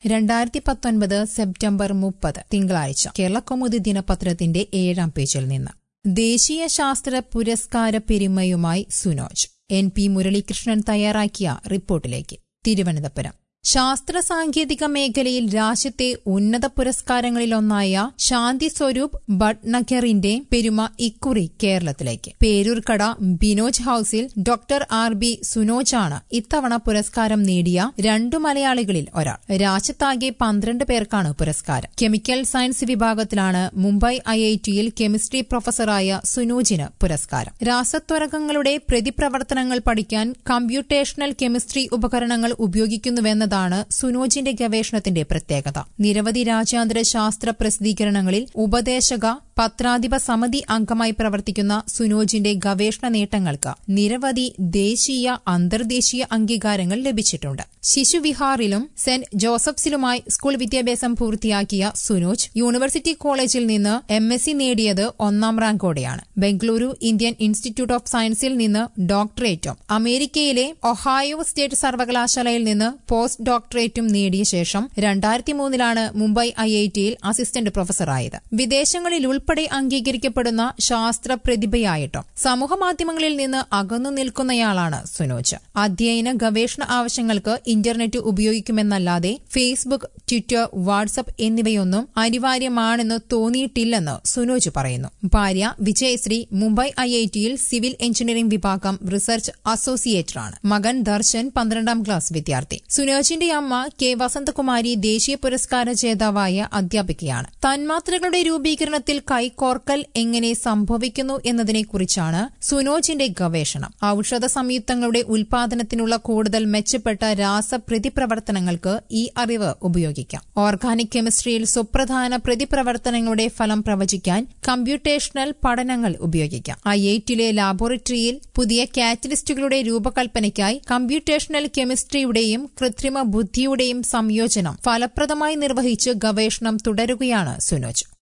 രണ്ടായിരത്തി പത്തൊൻപത് സെപ്റ്റംബർ മുപ്പത് തിങ്കളാഴ്ച കേരളകൗമുദി ദിനപത്രത്തിന്റെ ഏഴാം പേജിൽ നിന്ന് ദേശീയ ശാസ്ത്ര പുരസ്കാര പെരുമയുമായി സുനോജ് എൻ പി മുരളീകൃഷ്ണൻ തയ്യാറാക്കിയ റിപ്പോർട്ടിലേക്ക് തിരുവനന്തപുരം ശാസ്ത്ര സാങ്കേതിക മേഖലയിൽ രാജ്യത്തെ ഉന്നത പുരസ്കാരങ്ങളിലൊന്നായ ശാന്തി സ്വരൂപ് ഭട്നഗറിന്റെ പെരുമ ഇക്കുറി കേരളത്തിലേക്ക് പേരൂർക്കട ബിനോജ് ഹൌസിൽ ഡോക്ടർ ആർ ബി സുനോജാണ് ഇത്തവണ പുരസ്കാരം നേടിയ രണ്ടു മലയാളികളിൽ ഒരാൾ രാജ്യത്താകെ പന്ത്രണ്ട് പേർക്കാണ് പുരസ്കാരം കെമിക്കൽ സയൻസ് വിഭാഗത്തിലാണ് മുംബൈ ഐ ഐ ടിയിൽ കെമിസ്ട്രി പ്രൊഫസറായ സുനോജിന് പുരസ്കാരം രാസത്വരകങ്ങളുടെ പ്രതിപ്രവർത്തനങ്ങൾ പഠിക്കാൻ കമ്പ്യൂട്ടേഷണൽ കെമിസ്ട്രി ഉപകരണങ്ങൾ ഉപയോഗിക്കുന്നുവെന്നതാണ് സുനോജിന്റെ ഗവേഷണത്തിന്റെ പ്രത്യേകത നിരവധി രാജ്യാന്തര ശാസ്ത്ര പ്രസിദ്ധീകരണങ്ങളിൽ ഉപദേശക പത്രാധിപ സമിതി അംഗമായി പ്രവർത്തിക്കുന്ന സുനോജിന്റെ ഗവേഷണ നേട്ടങ്ങൾക്ക് നിരവധി ദേശീയ അന്തർദേശീയ അംഗീകാരങ്ങൾ ലഭിച്ചിട്ടുണ്ട് ശിശുവിഹാറിലും സെന്റ് ജോസഫ്സിലുമായി സ്കൂൾ വിദ്യാഭ്യാസം പൂർത്തിയാക്കിയ സുനോജ് യൂണിവേഴ്സിറ്റി കോളേജിൽ നിന്ന് എം എസ് സി നേടിയത് ഒന്നാം റാങ്കോടെയാണ് ബംഗളൂരു ഇന്ത്യൻ ഇൻസ്റ്റിറ്റ്യൂട്ട് ഓഫ് സയൻസിൽ നിന്ന് ഡോക്ടറേറ്റും അമേരിക്കയിലെ ഒഹായോ സ്റ്റേറ്റ് സർവകലാശാലയിൽ നിന്ന് പോസ്റ്റ് ഡോക്ടറേറ്റും നേടിയ ശേഷം രണ്ടായിരത്തി മൂന്നിലാണ് മുംബൈ ഐ ഐ ടിയിൽ അസിസ്റ്റന്റ് പ്രൊഫസറായത് വിദേശങ്ങളിൽ ഉൾപ്പെടെ അംഗീകരിക്കപ്പെടുന്ന ശാസ്ത്ര പ്രതിഭയായിട്ടും സമൂഹമാധ്യമങ്ങളിൽ നിന്ന് അകന്നു നിൽക്കുന്നയാളാണ് സുനോജ് അധ്യയന ഗവേഷണ ആവശ്യങ്ങൾക്ക് ഇന്റർനെറ്റ് ഉപയോഗിക്കുമെന്നല്ലാതെ ഫേസ്ബുക്ക് ട്വിറ്റർ വാട്സ്ആപ്പ് എന്നിവയൊന്നും അനിവാര്യമാണെന്ന് തോന്നിയിട്ടില്ലെന്ന് സുനോജ് പറയുന്നു ഭാര്യ വിജയശ്രീ മുംബൈ ഐ ഐ ടിയിൽ സിവിൽ എഞ്ചിനീയറിംഗ് വിഭാഗം റിസർച്ച് അസോസിയേറ്ററാണ് മകൻ ദർശൻ പന്ത്രണ്ടാം ക്ലാസ് വിദ്യാർത്ഥി സുനോജിന്റെ അമ്മ കെ വസന്തകുമാരി ദേശീയ പുരസ്കാര ജേതാവായ അധ്യാപികയാണ് തന്മാത്രകളുടെ രൂപീകരണത്തിൽ കൈകോർക്കൽ എങ്ങനെ സംഭവിക്കുന്നു എന്നതിനെക്കുറിച്ചാണ് സുനോജിന്റെ ഗവേഷണം ഔഷധ സംയുക്തങ്ങളുടെ ഉൽപാദനത്തിനുള്ള കൂടുതൽ മെച്ചപ്പെട്ട രാസപ്രതിപ്രവർത്തനങ്ങൾക്ക് ഈ അറിവ് ഉപയോഗിക്കാം ഓർഗാനിക് കെമിസ്ട്രിയിൽ സുപ്രധാന പ്രതിപ്രവർത്തനങ്ങളുടെ ഫലം പ്രവചിക്കാൻ കമ്പ്യൂട്ടേഷണൽ പഠനങ്ങൾ ഉപയോഗിക്കാം ഐ ഐ ടിയിലെ ലാബോറട്ടറിയിൽ പുതിയ കാറ്റലിസ്റ്റുകളുടെ രൂപകൽപ്പനയ്ക്കായി കമ്പ്യൂട്ടേഷണൽ കെമിസ്ട്രിയുടെയും കൃത്രിമ ബുദ്ധിയുടെയും സംയോജനം ഫലപ്രദമായി നിർവഹിച്ച് ഗവേഷണം തുടരുകയാണ് സുനോജ്